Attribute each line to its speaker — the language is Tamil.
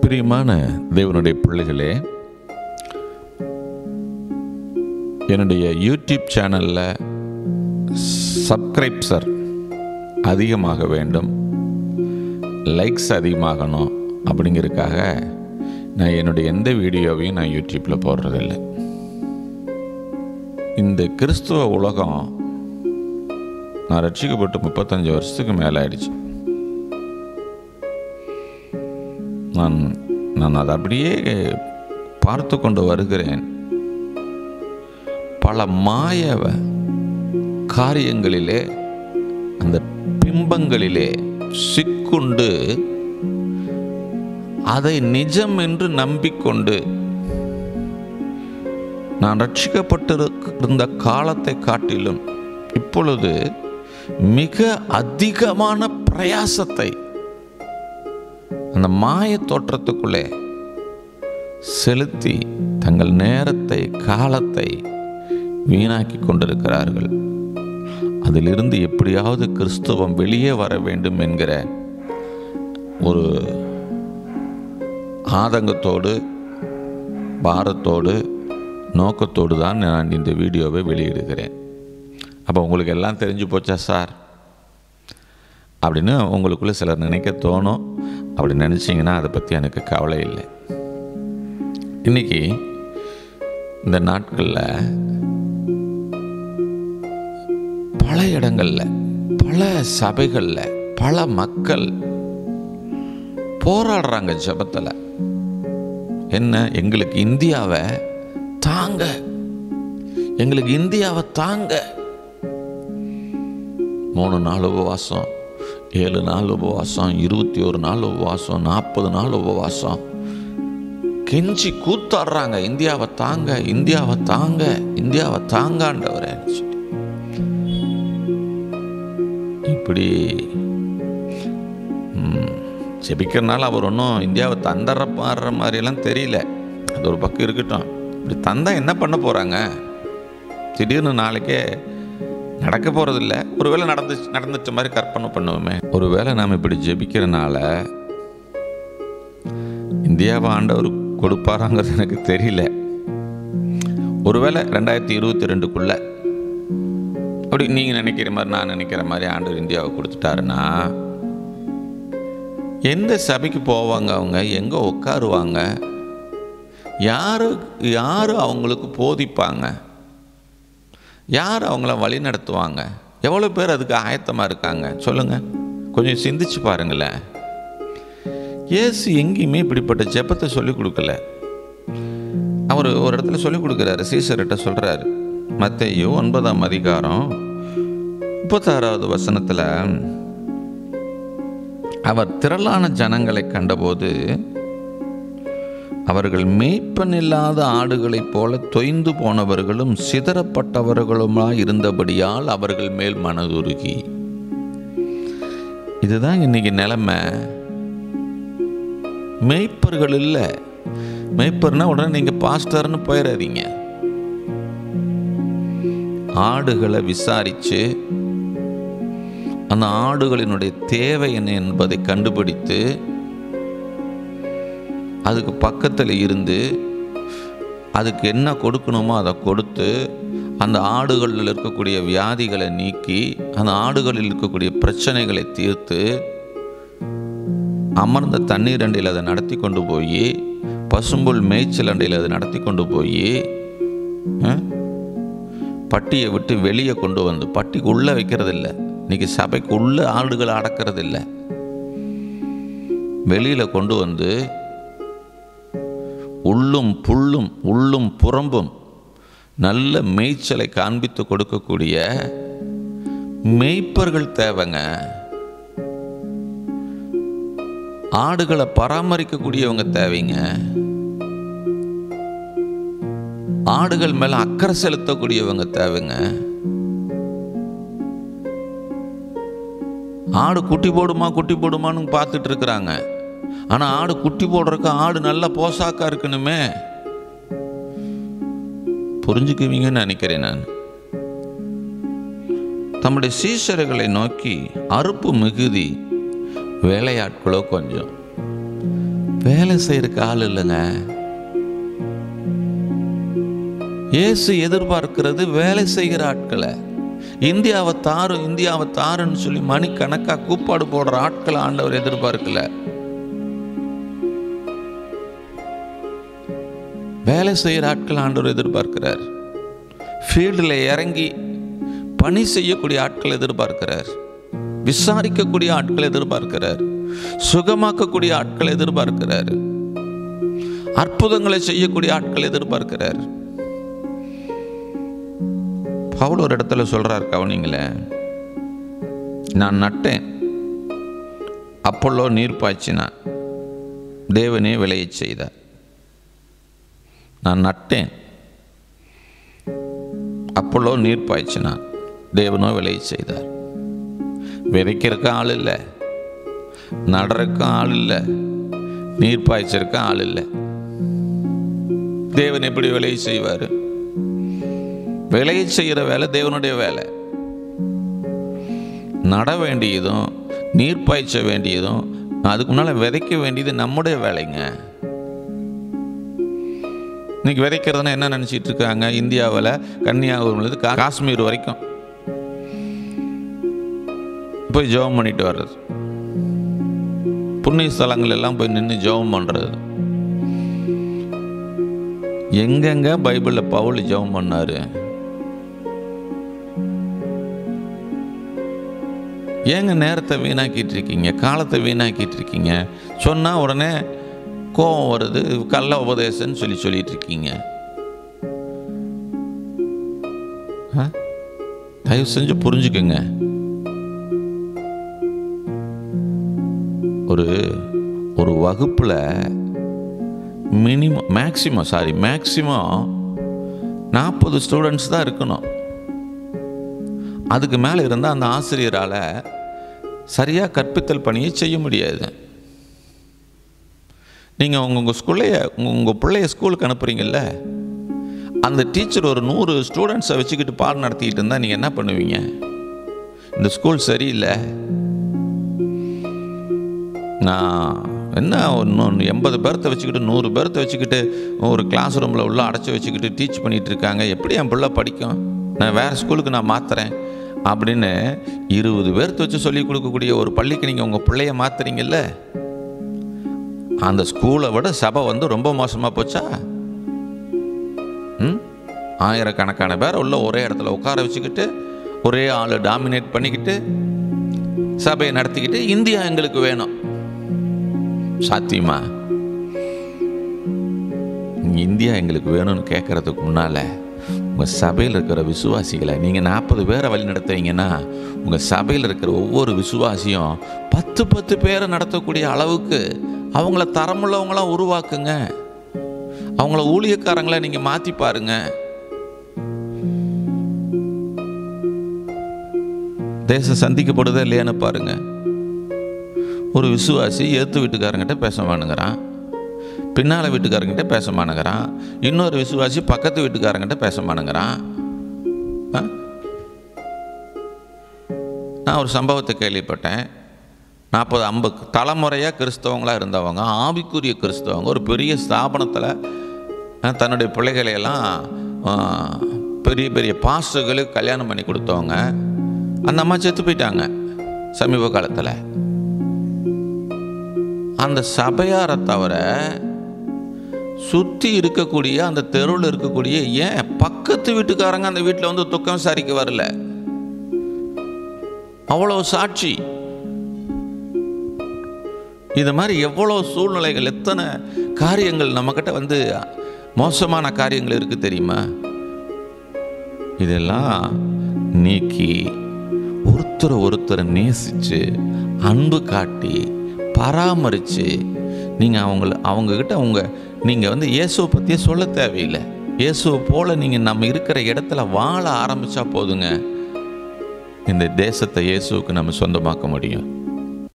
Speaker 1: பிரியமான தேவனுடைய பிள்ளைகளே என்னுடைய யூடியூப் சேனலில் சப்ஸ்கிரைப்சர் அதிகமாக வேண்டும் லைக்ஸ் அதிகமாகணும் அப்படிங்கிறதுக்காக நான் என்னுடைய எந்த வீடியோவையும் நான் யூடியூப்பில் போடுறதில்லை இந்த கிறிஸ்துவ உலகம் நான் ரட்சிக்கப்பட்டு முப்பத்தஞ்சு வருஷத்துக்கு மேலே ஆயிடுச்சு நான் நான் அதை அப்படியே பார்த்து கொண்டு வருகிறேன் பல மாய காரியங்களிலே அந்த பிம்பங்களிலே சிக்குண்டு அதை நிஜம் என்று நம்பிக்கொண்டு நான் ரட்சிக்கப்பட்டிருந்த காலத்தை காட்டிலும் இப்பொழுது மிக அதிகமான பிரயாசத்தை அந்த மாய தோற்றத்துக்குள்ளே செலுத்தி தங்கள் நேரத்தை காலத்தை வீணாக்கி கொண்டிருக்கிறார்கள் அதிலிருந்து எப்படியாவது கிறிஸ்தவம் வெளியே வர வேண்டும் என்கிற ஒரு ஆதங்கத்தோடு பாரத்தோடு நோக்கத்தோடு தான் நான் இந்த வீடியோவை வெளியிடுகிறேன் அப்போ உங்களுக்கு எல்லாம் தெரிஞ்சு போச்சா சார் அப்படின்னு உங்களுக்குள்ளே சிலர் நினைக்க தோணும் அப்படி நினச்சிங்கன்னா அதை பற்றி எனக்கு கவலை இல்லை இன்றைக்கி இந்த நாட்களில் பல இடங்களில் பல சபைகளில் பல மக்கள் போராடுறாங்க ஜபத்தில் என்ன எங்களுக்கு இந்தியாவை தாங்க எங்களுக்கு இந்தியாவை தாங்க மூணு நாள் உபவாசம் ஏழு நாள் உபவாசம் இருபத்தி ஒரு நாள் உபவாசம் நாற்பது நாள் உபவாசம் கெஞ்சி கூத்தாடுறாங்க இந்தியாவை தாங்க இந்தியாவை தாங்க இந்தியாவை தாங்காண்டவரே இப்படி ம், ஜெபிக்கிறனால அவர் ஒன்றும் இந்தியாவை தந்தர பாடுற மாதிரியெல்லாம் தெரியல அது ஒரு பக்கம் இருக்கட்டும் இப்படி தந்தா என்ன பண்ண போகிறாங்க திடீர்னு நாளைக்கே நடக்க போகிறதில்ல ஒருவேளை நடந்து நடந்துட்ட மாதிரி கற்பனை பண்ணுவோமே ஒருவேளை நாம் இப்படி ஜெபிக்கிறனால இந்தியாவை ஆண்டவர் கொடுப்பாராங்கிறது எனக்கு தெரியல ஒருவேளை ரெண்டாயிரத்தி இருபத்தி ரெண்டுக்குள்ள அப்படி நீங்கள் நினைக்கிற மாதிரி நான் நினைக்கிற மாதிரி ஆண்டவர் இந்தியாவை கொடுத்துட்டாருன்னா எந்த சபைக்கு போவாங்க அவங்க எங்கே உட்காருவாங்க யாரு யார் அவங்களுக்கு போதிப்பாங்க யார் அவங்கள வழி நடத்துவாங்க எவ்வளோ பேர் அதுக்கு ஆயத்தமாக இருக்காங்க சொல்லுங்கள் கொஞ்சம் சிந்திச்சு பாருங்களேன் இயேசு எங்கேயுமே இப்படிப்பட்ட ஜெபத்தை சொல்லிக் கொடுக்கல அவர் ஒரு இடத்துல சொல்லிக் கொடுக்குறாரு சீசர்கிட்ட சொல்கிறாரு மத்தேயு ஒன்பதாம் அதிகாரம் முப்பத்தாறாவது வசனத்தில் அவர் திரளான ஜனங்களை கண்டபோது அவர்கள் மேய்ப்பனில்லாத ஆடுகளைப் போல தொய்ந்து போனவர்களும் சிதறப்பட்டவர்களுமாய் இருந்தபடியால் அவர்கள் மேல் மனதுருகி இதுதான் இன்னைக்கு நிலைமை மேய்ப்பர்கள் இல்லை மேய்ப்பர்னா உடனே நீங்கள் பாஸ்டர்னு போயிடாதீங்க ஆடுகளை விசாரித்து அந்த ஆடுகளினுடைய தேவை என்ன என்பதை கண்டுபிடித்து அதுக்கு பக்கத்தில் இருந்து அதுக்கு என்ன கொடுக்கணுமோ அதை கொடுத்து அந்த ஆடுகளில் இருக்கக்கூடிய வியாதிகளை நீக்கி அந்த ஆடுகளில் இருக்கக்கூடிய பிரச்சனைகளை தீர்த்து அமர்ந்த தண்ணீர் அண்டையில் அதை நடத்தி கொண்டு போய் பசும்புல் மேய்ச்சல் அண்டையில் அதை நடத்தி கொண்டு போய் பட்டியை விட்டு வெளியே கொண்டு வந்து பட்டிக்கு உள்ளே வைக்கிறதில்ல இன்னைக்கு சபைக்கு உள்ள ஆடுகளை அடக்கிறதில்ல வெளியில் கொண்டு வந்து உள்ளும் புல்லும் உள்ளும் புறம்பும் நல்ல மேய்ச்சலை காண்பித்து கொடுக்கக்கூடிய மேய்ப்பர்கள் தேவைங்க ஆடுகளை பராமரிக்கக்கூடியவங்க தேவைங்க ஆடுகள் மேல அக்கறை செலுத்தக்கூடியவங்க தேவைங்க ஆடு குட்டி போடுமா குட்டி போடுமான்னு பார்த்துட்டு இருக்கிறாங்க ஆனால் ஆடு குட்டி போடுறதுக்கு ஆடு நல்ல போசாக்கா இருக்கணுமே புரிஞ்சுக்குவீங்கன்னு நினைக்கிறேன் நான் தம்முடைய சீஷர்களை நோக்கி அறுப்பு மிகுதி வேலையாட்களோ கொஞ்சம் வேலை செய்யறதுக்கு ஆள் இல்லைங்க இயேசு எதிர்பார்க்கிறது வேலை செய்கிற ஆட்களை இந்தியாவை தாரு இந்தியாவை தாருன்னு சொல்லி மணிக்கணக்கா கூப்பாடு போடுற ஆட்களை ஆண்டவர் எதிர்பார்க்கல வேலை செய்கிற ஆட்கள் ஆண்டவர் எதிர்பார்க்கிறார் ஃபீல்டில் இறங்கி பணி செய்யக்கூடிய ஆட்கள் எதிர்பார்க்கிறார் விசாரிக்கக்கூடிய ஆட்கள் எதிர்பார்க்கிறார் சுகமாக்கக்கூடிய ஆட்கள் எதிர்பார்க்கிறார் அற்புதங்களை செய்யக்கூடிய ஆட்கள் எதிர்பார்க்கிறார் பவுல் ஒரு இடத்துல சொல்றார் கவனிங்களேன் நான் நட்டேன் அப்பல்லோ நீர் பாய்ச்சினான் தேவனே விளையச் செய்தார் நான் நட்டேன் அப்பல்லோ நீர் பாய்ச்சினான் தேவனோ விளையச் செய்தார் விதைக்கிறதுக்கு ஆள் இல்லை நடறக்கும் ஆள் இல்லை நீர் பாய்ச்சறக்கு ஆள் இல்லை தேவன் எப்படி விளைய செய்வார் விளைய செய்கிற வேலை தேவனுடைய வேலை நட வேண்டியதும் நீர் பாய்ச்ச வேண்டியதும் அதுக்கு முன்னால் விதைக்க வேண்டியது நம்முடைய வேலைங்க இன்னைக்கு விதைக்கிறதுனா என்ன நினச்சிட்டு இருக்காங்க இந்தியாவில் கன்னியாகுமரிலேருந்து கா காஷ்மீர் வரைக்கும் போய் ஜெபம் பண்ணிட்டு வர்றது புண்ணிய ஸ்தலங்கள் எல்லாம் போய் நின்று ஜெபம் பண்ணுறது எங்கெங்க பைபிளில் பவுல் ஜெபம் பண்ணாரு ஏங்க நேரத்தை வீணாக்கிட்டு இருக்கீங்க காலத்தை வீணாக்கிட்டு இருக்கீங்க சொன்னால் உடனே கோபம் வருது கள்ள உபதேசம்னு சொல்லி சொல்லிட்டு இருக்கீங்க ஆ? தயவு செஞ்சு புரிஞ்சுக்குங்க ஒரு ஒரு வகுப்பில் மினிமம் மேக்சிமம் சாரி மேக்சிமம் நாற்பது ஸ்டூடெண்ட்ஸ் தான் இருக்கணும் அதுக்கு மேலே இருந்தால் அந்த ஆசிரியரால் சரியாக கற்பித்தல் பணியை செய்ய முடியாது நீங்கள் உங்கள் உங்கள் ஸ்கூல்லைய உங்கள் உங்கள் பிள்ளைய ஸ்கூலுக்கு அனுப்புகிறீங்கல்ல அந்த டீச்சர் ஒரு நூறு ஸ்டூடெண்ட்ஸை வச்சுக்கிட்டு பாடம் நடத்திக்கிட்டு இருந்தால் நீங்கள் என்ன பண்ணுவீங்க இந்த ஸ்கூல் சரியில்லை நான் என்ன ஒன்று எண்பது பேர்த்த வச்சுக்கிட்டு நூறு பேர்த்த வச்சுக்கிட்டு ஒரு கிளாஸ் ரூமில் உள்ள அடைச்சி வச்சுக்கிட்டு டீச் பண்ணிகிட்டு இருக்காங்க எப்படி என் பிள்ளை படிக்கும் நான் வேறு ஸ்கூலுக்கு நான் மாற்றுறேன் அப்படின்னு இருபது பேர்த்த வச்சு சொல்லிக் கொடுக்கக்கூடிய ஒரு பள்ளிக்கு நீங்கள் உங்கள் பிள்ளைய மாற்றுறீங்கல்ல அந்த ஸ்கூலை விட சபை வந்து ரொம்ப மோசமாக போச்சா ம் ஆயிரக்கணக்கான பேர் உள்ள ஒரே இடத்துல உட்கார வச்சுக்கிட்டு ஒரே ஆள் டாமினேட் பண்ணிக்கிட்டு சபையை நடத்திக்கிட்டு இந்தியா எங்களுக்கு வேணும் சாத்தியமா இந்தியா எங்களுக்கு வேணும்னு கேட்கறதுக்கு முன்னால் உங்கள் சபையில் இருக்கிற விசுவாசிகளை நீங்கள் நாற்பது பேரை வழி நடத்துவீங்கன்னா உங்கள் சபையில் இருக்கிற ஒவ்வொரு விசுவாசியும் பத்து பத்து பேரை நடத்தக்கூடிய அளவுக்கு அவங்கள தரமுள்ளவங்களாம் உருவாக்குங்க அவங்கள ஊழியக்காரங்களை நீங்கள் மாற்றி பாருங்க தேசம் சந்திக்கப்படுதா இல்லையான்னு பாருங்க ஒரு விசுவாசி ஏத்து வீட்டுக்காரங்கிட்ட பேச மானுங்கிறான் பின்னால் வீட்டுக்காரங்கிட்ட பேச மானுங்கிறான் இன்னொரு விசுவாசி பக்கத்து வீட்டுக்காரங்கிட்ட பேச மானுங்கிறான் ஆ? நான் ஒரு சம்பவத்தை கேள்விப்பட்டேன் நாற்பது ஐம்பது தலைமுறையாக கிறிஸ்தவங்களாக இருந்தவங்க ஆவிக்குரிய கிறிஸ்தவங்க ஒரு பெரிய ஸ்தாபனத்தில் அஹ், தன்னுடைய பிள்ளைகளை எல்லாம் அஹ், பெரிய பெரிய பாஸ்டர்களுக்கு கல்யாணம் பண்ணி கொடுத்தவங்க அந்த அம்மா செத்து போயிட்டாங்க சமீப காலத்தில் அந்த சபையாரை தவிர சுற்றி இருக்கக்கூடிய அந்த தெருவில் இருக்கக்கூடிய ஏன் பக்கத்து வீட்டுக்காரங்க அந்த வீட்டில் வந்து துக்கம் விசாரிக்க வரல அவ்வளோ சாட்சி இது மாதிரி எவ்வளோ சூழ்நிலைகள் எத்தனை காரியங்கள் நம்மக்கிட்ட வந்து மோசமான காரியங்கள் இருக்குது தெரியுமா இதெல்லாம் நீக்கி ஒருத்தரை ஒருத்தரை நேசித்து அன்பு காட்டி பராமரித்து நீங்கள் அவங்கள அவங்கக்கிட்ட அவங்க நீங்கள் வந்து இயேசுவை பற்றியே சொல்ல தேவையில்லை இயேசுவை போல் நீங்கள் நம்ம இருக்கிற இடத்துல வாழ ஆரம்பித்தா போதுங்க இந்த தேசத்தை இயேசுவுக்கு நம்ம சொந்தமாக்க முடியும்